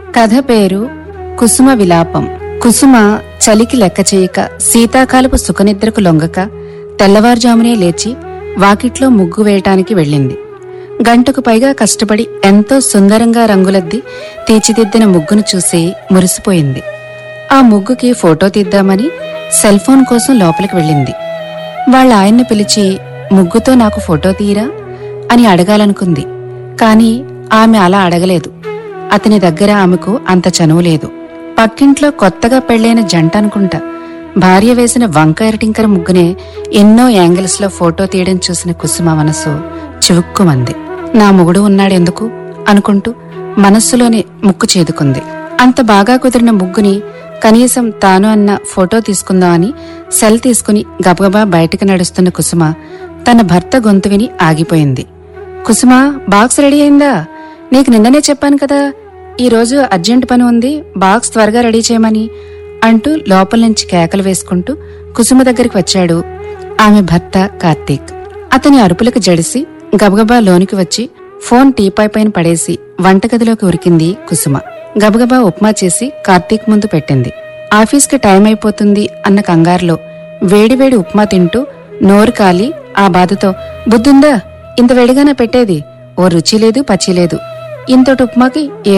కథ పేరు కుసుమ విలాపం కుసుమ చలికి లెక్క చేయక శీతాకాలపు సుఖనిద్రకు లొంగక తెల్లవారుజామునే లేచి వాకిట్లో ముగ్గు వేయటానికి వెళ్ళింది గంటకు పైగా కష్టపడి ఎంతో సుందరంగా రంగులద్ది తీర్చిదిద్దిన ముగ్గును చూసి మురిసిపోయింది ఆ ముగ్గుకి ఫోటో తీద్దామని సెల్ ఫోన్ కోసం లోపలికి వెళ్ళింది వాళ్ళ ఆయన్ని పిలిచి ముగ్గుతో నాకు ఫోటో తీయరా అని అడగాలనుకుంది కాని ఆమె అలా అడగలేదు అతని దగ్గర ఆమెకు అంత చనువు లేదు పక్కింట్లో కొత్తగా పెళ్ళైన జంట అనుకుంటా భార్య వేసిన వంక ఎరటింకర ముగ్గునే ఎన్నో యాంగిల్స్ లో ఫోటో తీయడం చూసిన కుసుమ మనసు చివుక్కుమంది నా మొగుడు ఉన్నాడెందుకు అనుకుంటూ మనస్సులోనే ముక్కు చేదుకుంది అంత బాగా కుదిరిన ముగ్గుని కనీసం తాను అన్న ఫోటో తీసుకుందామని సెల్ తీసుకుని గబగబా బయటకు నడుస్తున్న కుసుమ తన భర్త గొంతు విని ఆగిపోయింది కుసుమ బాక్స్ రెడీ అయిందా నీకు నిన్ననే చెప్పాను కదా ఈ రోజు అర్జెంట్ పని ఉంది బాక్స్ త్వరగా రెడీ చేయమని అంటూ లోపల నుంచి కేకలు వేసుకుంటూ కుసుమ దగ్గరికి వచ్చాడు ఆమె భర్త కార్తీక్ అతని అరుపులకు జడిసి గబగబా లోనికి వచ్చి ఫోన్ టీపాయ్ పైన పడేసి వంటగదిలోకి ఉరికింది కుసుమ గబగబా ఉప్మా చేసి కార్తీక్ ముందు పెట్టింది ఆఫీస్కి టైం అయిపోతుంది అన్న కంగారులో వేడివేడి ఉప్మా తింటూ నోరు కాలి ఆ బాధతో బుద్ధుందా ఇంత వేడిగానే పెట్టేది ఓ రుచి లేదు పచ్చి లేదు ఇంతటి ఉప్మాకి ఏ